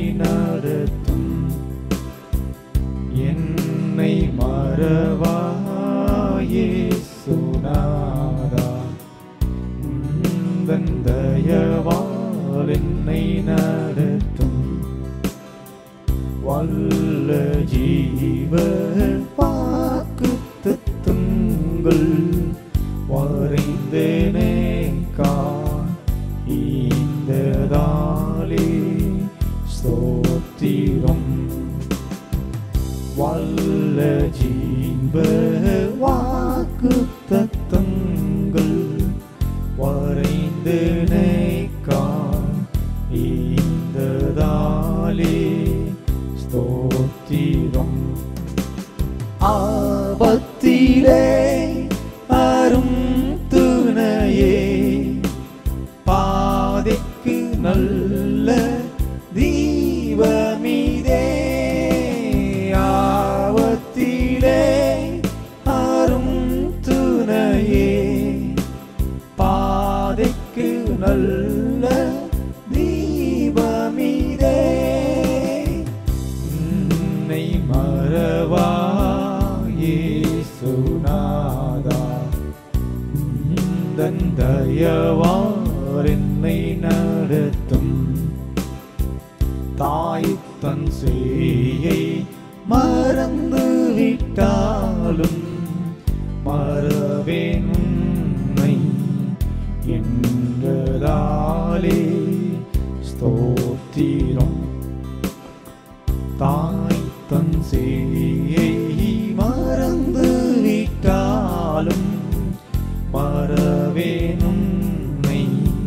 நடத்தும் என்னை மறவாயே சுனாதா உந்தன் தயவால் என்னை நடத்தும் வல்ல ஜீவ வாக்கு தத்துங்கள் வரைந்தேனே காண் இந்த தாளே ஸ்தோத்திரம் வல்ல ஜீவ வாக்கு தத்தங்கள் வரைந்தேனே காண் இந்த தாளே ஸ்தோத்திரம் ஆபத்திலே அரும் துணையே பாதைக்கு நல்ல தீபமிதே ஆவத்திலே அரும் துணையே பாதைக்கு நல்ல தீபமிதே உன்னை மறவாயே சுனாதா உந்தன் தயவார் என்னை நடத்தும் தாய் தன் சேயை மறந்து விட்டாலும் மறவேன் உன்னை என்றதாலே ஸ்தோத்திரம் தாய் தன் சேயை மறந்து விட்டாலும் மறவேன் உன்னை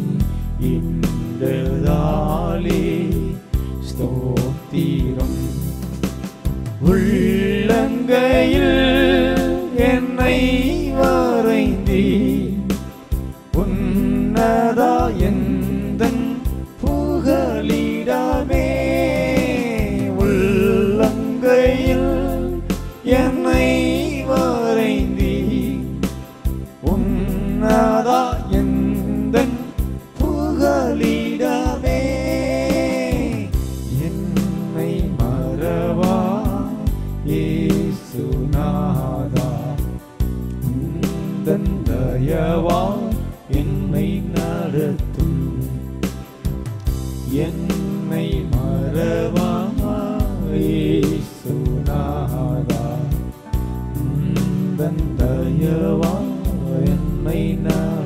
என்றதாலே ஸ்தோத்திரம் உள்ளங்கையில் என்னை வரைந்தீ உன்னதா எந்தன் புகலிடமே உள்ளங்கையில் என்னை வரைந்தீ உன்னதா எந்தன் புகலிடமே என்னை மறவா ஏசுநாதா உந்தன் தயவா என்னை நடத்தும் என்னை மறவா ஏசுநாதா உந்தன் தயவா என்னை நடத்தும்